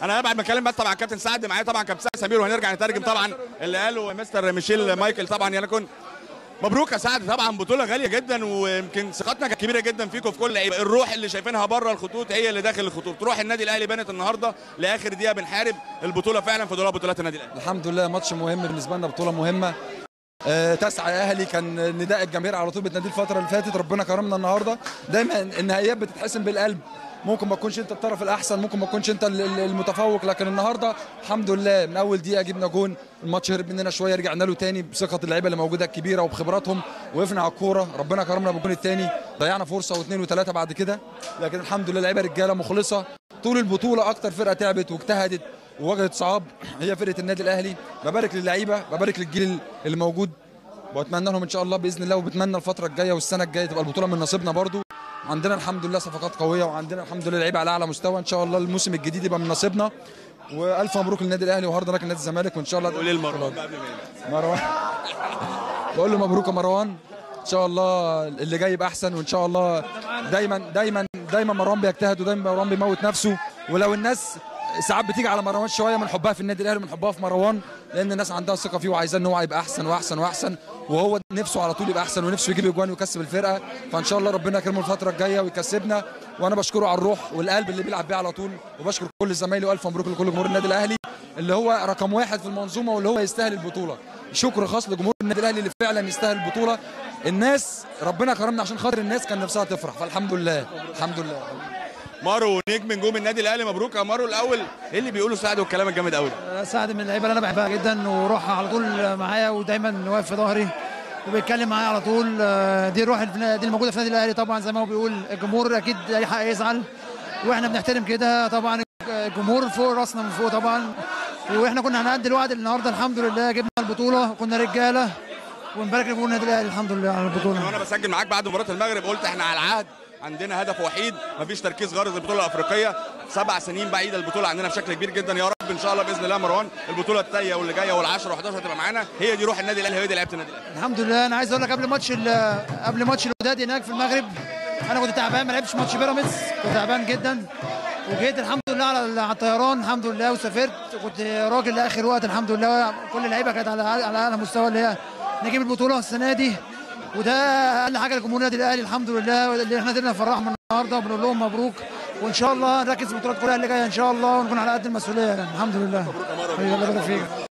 انا بعد ما اتكلم بس طبعا كابتن سعد معايا طبعا كابتن سمير وهنرجع نترجم طبعا اللي قاله مستر ميشيل مايكل طبعا يعني كنت مبروك يا سعد طبعا بطوله غاليه جدا ويمكن ثقتنا كانت كبيره جدا فيكم في كل لعيبه الروح اللي شايفينها بره الخطوط هي اللي داخل الخطوط روح النادي الاهلي بانت النهارده لاخر دقيقه بنحارب البطوله فعلا في دولاب بطولات النادي الاهلي الحمد لله ماتش مهم بالنسبه لنا بطوله مهمه آه، تسعى يا اهلي كان نداء الجماهير على طول بتناديه الفتره اللي فاتت ربنا كرمنا النهارده دايما النهائيات بتتحسم بالقلب ممكن ما تكونش انت الطرف الاحسن ممكن ما تكونش انت ال- ال- المتفوق لكن النهارده الحمد لله من اول دقيقه جبنا جون الماتش هرب مننا شويه رجعنا له تاني بثقه اللعيبه اللي موجوده الكبيره وبخبراتهم وقفنا على الكوره ربنا كرمنا بالجون الثاني ضيعنا فرصه واثنين وثلاثه بعد كده لكن الحمد لله لعيبه رجاله مخلصه طول البطوله اكتر فرقه تعبت واجتهدت وواجهت صعاب هي فرقه النادي الاهلي ببارك للعيبه ببارك للجيل اللي موجود واتمنى لهم ان شاء الله باذن الله وبتمنى الفتره الجايه والسنه الجايه تبقى البطوله من نصيبنا برضو عندنا الحمد لله صفقات قويه وعندنا الحمد لله لعيبه على اعلى مستوى ان شاء الله الموسم الجديد يبقى من نصيبنا والف مبروك للنادي الاهلي وهارد لك نادي الزمالك وان شاء الله قول المره قبل ما ينزل. مروان بقول له مبروك يا مروان ان شاء الله اللي جاي يبقى احسن وان شاء الله دايما دايما دايما مروان بيجتهد ودايما مروان بيموت نفسه ولو الناس ساعات بتيجي على مروان شويه من حبها في النادي الاهلي ومن حبها في مروان لان الناس عندها ثقه فيه وعايزاه ان هو يبقى احسن واحسن واحسن وهو نفسه على طول يبقى احسن ونفسه يجيب اجوان ويكسب الفرقه فان شاء الله ربنا يكرمه الفتره الجايه ويكسبنا وانا بشكره على الروح والقلب اللي بيلعب بيه على طول وبشكر كل زمايلي والف مبروك لكل جمهور النادي الاهلي اللي هو رقم واحد في المنظومه واللي هو يستاهل البطوله شكر خاص لجمهور النادي الاهلي اللي فعلا يستاهل البطوله الناس ربنا كرمنا عشان خاطر الناس كان نفسها تفرح فالحمد لله الحمد لله مارو نجم نجوم النادي الاهلي مبروك يا مارو الاول ايه اللي بيقوله سعد والكلام الجامد قوي ده سعد من اللعيبه اللي انا بحبها جدا وروحها على طول معايا ودايما واقف في ظهري وبيتكلم معايا على طول آه، دي الروح الف- دي الموجوده في النادي الاهلي طبعا زي ما هو بيقول الجمهور اكيد اي حق يزعل واحنا بنحترم كده طبعا الجمهور فوق راسنا من فوق طبعا واحنا كنا هنأدي الوعد النهارده الحمد لله جبنا البطوله كنا رجاله ونبارك لجمهور النادي الاهلي الحمد لله على البطوله وانا بسجل معاك بعد مباراه المغرب قلت احنا على العهد عندنا هدف وحيد مفيش تركيز غرض البطوله الافريقيه سبع سنين بعيده البطوله عندنا بشكل كبير جدا يا رب ان شاء الله باذن الله مروان البطوله التانيه واللي جايه وال10 و11 هتبقى معانا هي دي روح النادي الاهلي هي دي لعيبه النادي الاهلي الحمد لله انا عايز اقول لك قبل ماتش ال- قبل ماتش الوداد هناك في المغرب انا كنت تعبان ما لعبتش ماتش بيراميدز كنت تعبان جدا وجيت الحمد لله على على الطيران الحمد لله وسافرت كنت راجل لاخر وقت الحمد لله كل اللعيبه كانت على على اعلى مستوى اللي هي نجيب البطوله السنه دي وده اقل حاجه لجمهور النادي الاهلي الحمد لله اللي احنا قدرنا نفرحهم النهارده وبنقول لهم مبروك وان شاء الله نركز في البطولات كلها اللي جايه ان شاء الله ونكون على قد المسؤوليه يعني الحمد لله مبروك يا الله يبارك فيك